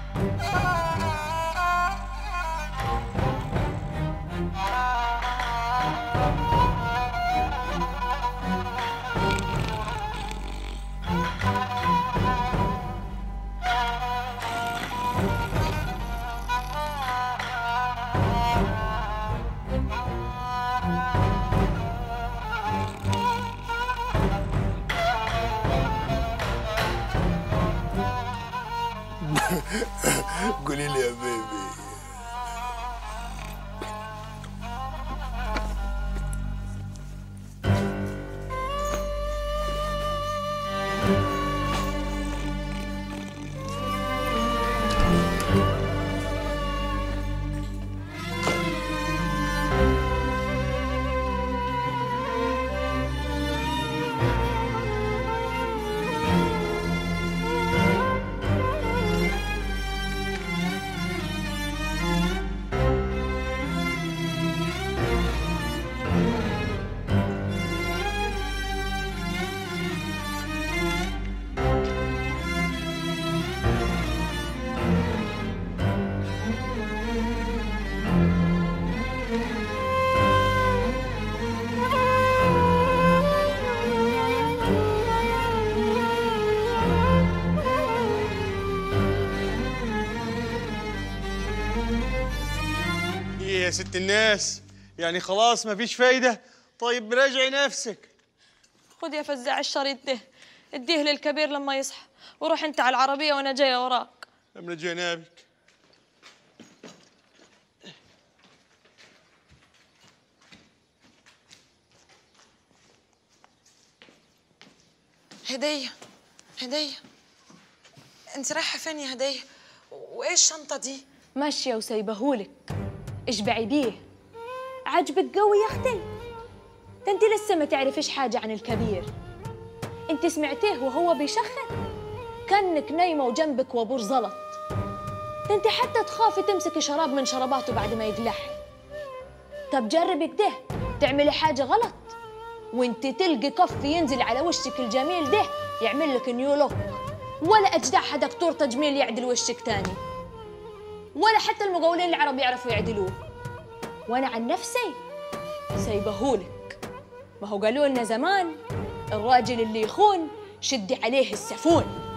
قولي لي يا بيبي ايه يا ست الناس يعني خلاص مفيش فايدة طيب راجعي نفسك خد يا فزاع الشريط ده اديه للكبير لما يصحى وروح انت على العربية وانا جاية وراك من جنابك هدية هدية انت رايحة فين يا هدية وايه الشنطة دي ماشية وسايبهولك اشبعي بيه عجبك قوي يا اختي ده انت لسه ما تعرفيش حاجة عن الكبير انت سمعتيه وهو بيشخن كانك نايمة وجنبك وابور زلط ده انت حتى تخافي تمسكي شراب من شراباته بعد ما يقلح طب جربي كده تعملي حاجة غلط وانت تلقي كف ينزل على وشك الجميل ده يعمل لك نيو لوك ولا اجدعها دكتور تجميل يعدل وشك تاني ولا حتى المقاولين العرب يعرفوا يعدلوه وانا عن نفسي سايبهولك ما هو قالوا لنا زمان الراجل اللي يخون شدي عليه السفون